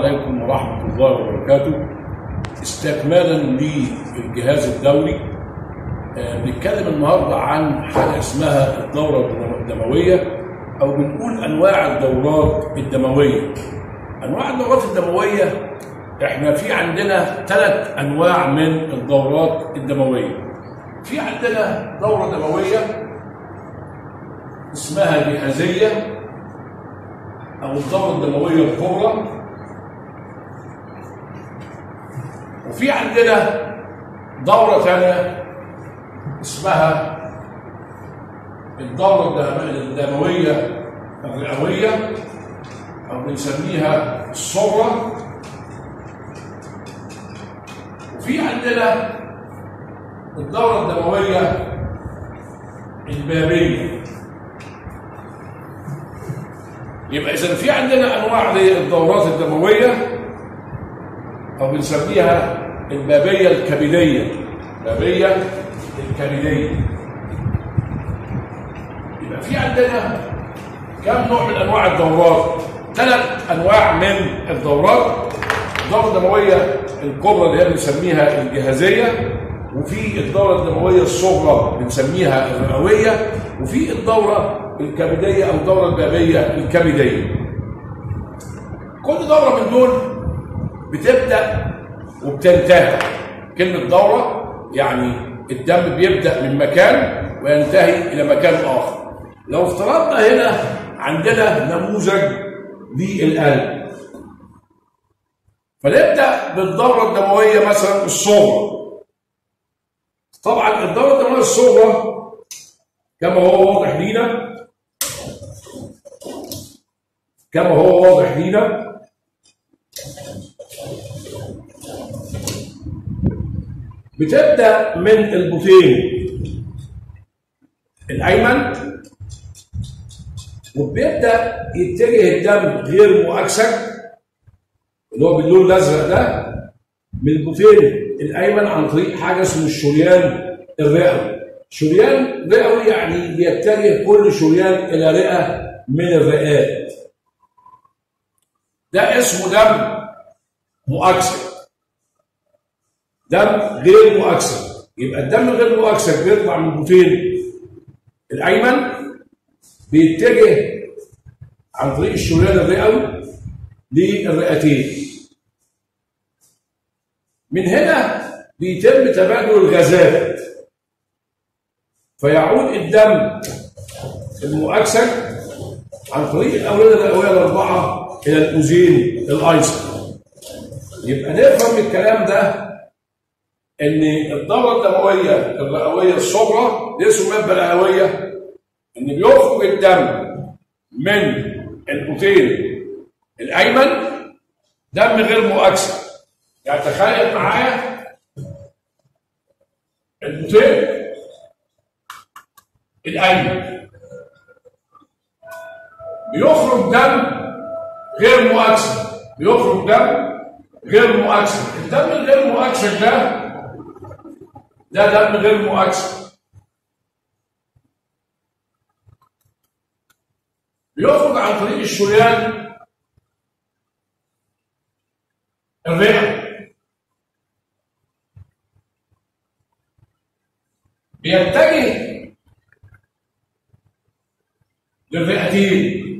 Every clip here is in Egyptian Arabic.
عليكم ورحمة الله وبركاته استكمالا للجهاز الدوري آه، بنتكلم النهارده عن حاجة اسمها الدورة الدموية أو بنقول أنواع الدورات الدموية أنواع الدورات الدموية إحنا في عندنا ثلاث أنواع من الدورات الدموية في عندنا دورة دموية اسمها جهازية أو الدورة الدموية الكبرى وفي عندنا دورة ثانية اسمها الدورة الدموية الرئوية أو بنسميها الصغرى وفي عندنا الدورة الدموية البابية يبقى إذا في عندنا أنواع للدورات الدموية أو بنسميها البابية الكبدية البابية الكبدية يبقى في عندنا كم نوع من أنواع الدورات؟ ثلاث أنواع من الدورات الدورة الدموية الكبرى اللي هي بنسميها الجهازية وفي الدورة الدموية الصغرى بنسميها الرئوية وفي الدورة الكبدية أو الدورة البابية الكبدية كل دورة من دول بتبدأ وبتنتهي كلمة دورة يعني الدم بيبدأ من مكان وينتهي إلى مكان آخر لو افترضنا هنا عندنا نموذج للقلب فنبدأ بالدورة الدموية مثلا الصغرى طبعا الدورة الدموية الصغرى كما هو واضح لينا كما هو واضح لينا بتبدأ من البطين الأيمن وبيبدأ يتجه الدم غير مؤكسد اللي هو باللون الأزرق ده من البطين الأيمن عن طريق حاجة اسمه الشريان الرئوي شريان رئوي يعني بيتجه كل شريان إلى رئة من الرئات ده اسمه دم مؤكسد دم غير مؤكسد يبقى الدم غير مؤكسد بيطلع من البطين الايمن بيتجه عن طريق الشريان الرئوي للرئتين من هنا بيتم تبادل الغازات فيعود الدم المؤكسد عن طريق الاوردة الرئويه الاربعه الى الاذين الايسر يبقى نفهم من الكلام ده ان الدوره الدمويه الرئويه الصغرى دي اسمها الرئويه ان بيخرج الدم من البطين الايمن دم غير مؤكسد يعني تخيل معايا البطين الايمن بيخرج دم غير مؤكسد بيخرج دم غير مؤكسد الدم الغير مؤكسد ده ده دم غير مؤكسد بيخرج عن طريق الشريان الرئه بيتجه للرئتين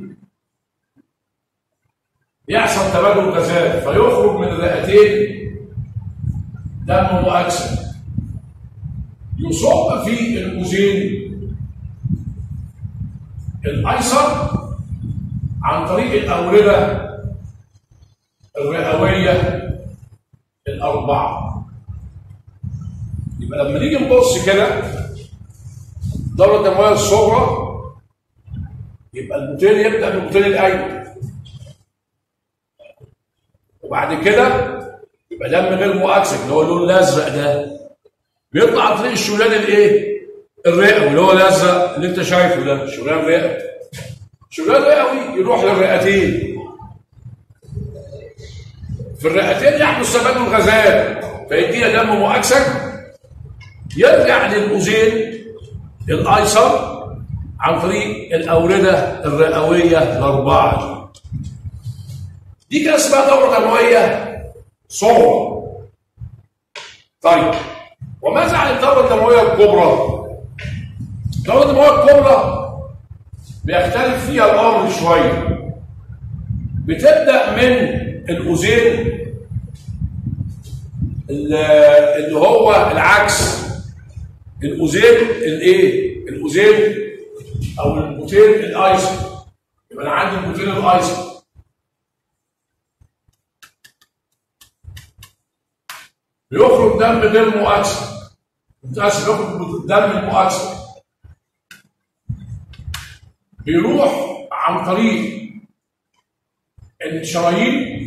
يحصل تبادل غازات فيخرج من الرئتين دم مؤكسد يصب في الاذين الايسر عن طريق الاورده الرئويه الاربعه يبقى لما نيجي نبص كده الدوره الدمويه الصغرى يبقى البطين يبدا من البطين الايمن وبعد كده يبقى دم غير مؤكسد اللي هو اللون الازرق ده بيطلع عن طريق الشريان الايه؟ الرئوي اللي هو الازرق اللي انت شايفه ده شريان رئوي شريان رئوي يروح للرئتين في الرئتين يحدث تبادل غازات فيدينا دم مؤكسد يرجع للاذين الايسر عن طريق الاورده الرئويه الاربعه دي كان اسمها دوره دمويه صغرى طيب وماذا عن الدوره الدمويه الكبرى؟ الدوره الدمويه الكبرى بيختلف فيها الامر شويه بتبدا من الاذين اللي هو العكس الاذين الايه؟ الاذين او البوتين الايسر يبقى انا عندي البوتين الايسر بيخرج دم غير مؤكسد متأسف يخرج دم المؤكسد بيروح عن طريق الشرايين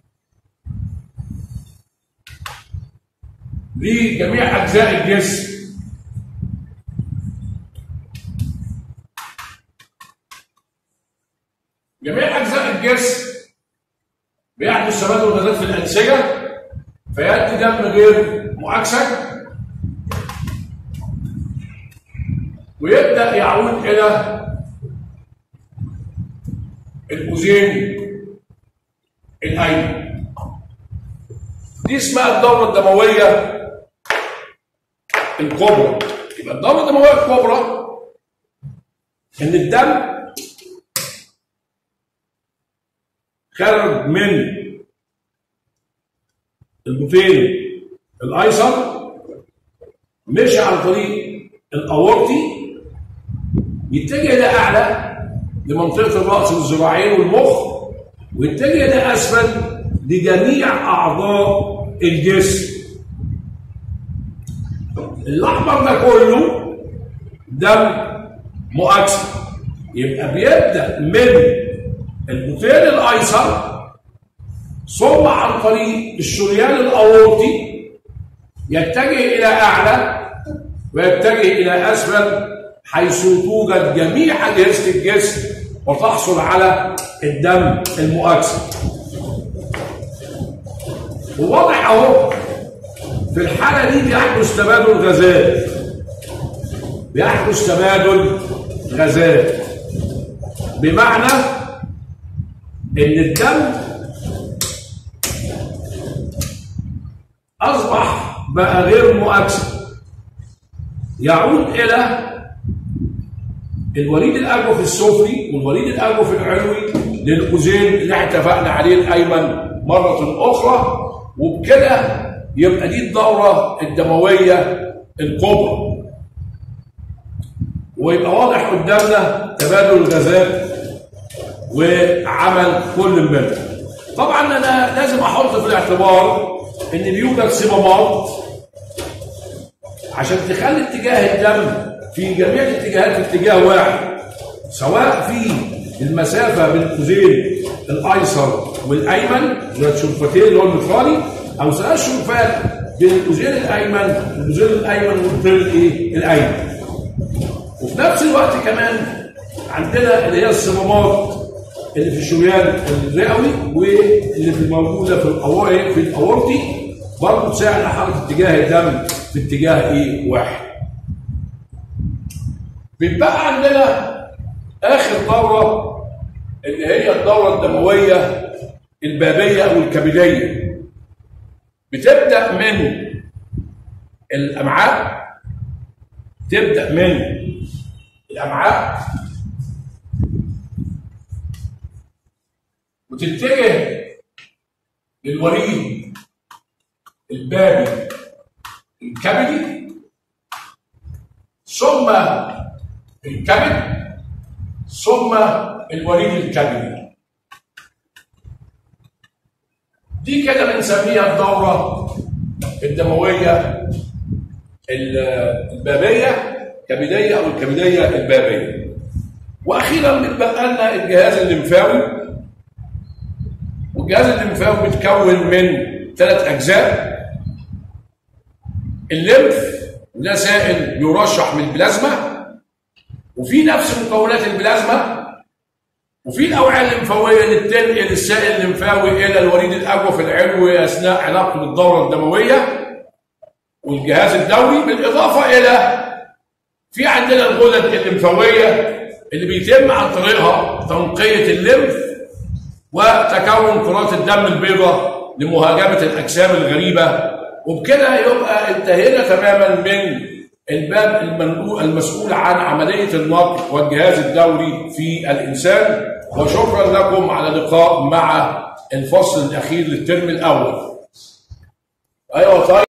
لجميع اجزاء الجسم جميع اجزاء الجسم بيحدث تبادل غازات في الانسجه فياتي دم غير مؤكسد ويبدا يعود الى الاذين الايمن دي اسمها الدوره الدمويه الكبرى يبقى الدوره الدمويه الكبرى ان الدم خرج من البطين الايسر مشي عن طريق الاورطي يتجه الى اعلى لمنطقه الراس والذراعين والمخ ويتجه الى اسفل لجميع اعضاء الجسم الاحمر ده كله دم مؤكسد يبقى بيبدا من البطين الايسر ثم عن طريق الشريان الاورطي يتجه الى اعلى ويتجه الى اسفل حيث توجد جميع اجهزه الجسم وتحصل على الدم المؤكسد وواضح اهو في الحاله دي بيحدث تبادل غازات بيحدث تبادل غازات بمعنى ان الدم اصبح بقى غير مؤكسد يعود الى الوريد الأجوف السفلي والوريد الأجوف العلوي للأذين اللي احنا اتفقنا عليه الأيمن مرة أخرى وبكده يبقى دي الدورة الدموية الكبرى ويبقى واضح قدامنا تبادل الغازات وعمل كل منهم طبعا انا لازم احط في الاعتبار ان بيوجد صمامات عشان تخلي اتجاه الدم في جميع الاتجاهات في اتجاه واحد سواء في المسافه بين القوسين الايسر والايمن والشرفتين اللي هو المفراني او سواء الشرفات بين القوسين الايمن والقوسين الايمن والقوسين الايه؟ الايمن. وفي نفس الوقت كمان عندنا اللي هي الصمامات اللي في الشريان الرئوي واللي في الموجوده في الاورطي في الاورطي برضه تساعد على حركه اتجاه الدم في اتجاه ايه؟ واحد. بيبقى عندنا اخر دوره اللي هي الدوره الدمويه البابيه او الكبديه بتبدا من الامعاء تبدا من الامعاء وتتجه للوريد البابي الكبدي ثم الكبد ثم الوريد الكبدي دي كده بنسميها الدورة الدموية البابية كبدية أو الكبدية البابية وأخيرا بتبقى لنا الجهاز الليمفاوي والجهاز الليمفاوي بيتكون من ثلاث أجزاء الليمف ده سائل يرشح من البلازما وفي نفس مكونات البلازما وفي الاوعيه الليمفاويه اللي بتنقل السائل الليمفاوي الى الوريد الاجوف العلوي اثناء علاقته بالدوره الدمويه والجهاز الدوري بالاضافه الى في عندنا الغدد الليمفاويه اللي بيتم عن طريقها تنقيه الليمف وتكون كرات الدم البيضاء لمهاجمه الاجسام الغريبه وبكده يبقى انتهينا تماما من الباب المنقول- المسؤول عن عمليه النقل والجهاز الدوري في الانسان وشكرا لكم على لقاء مع الفصل الاخير للترم الاول. ايوه طيب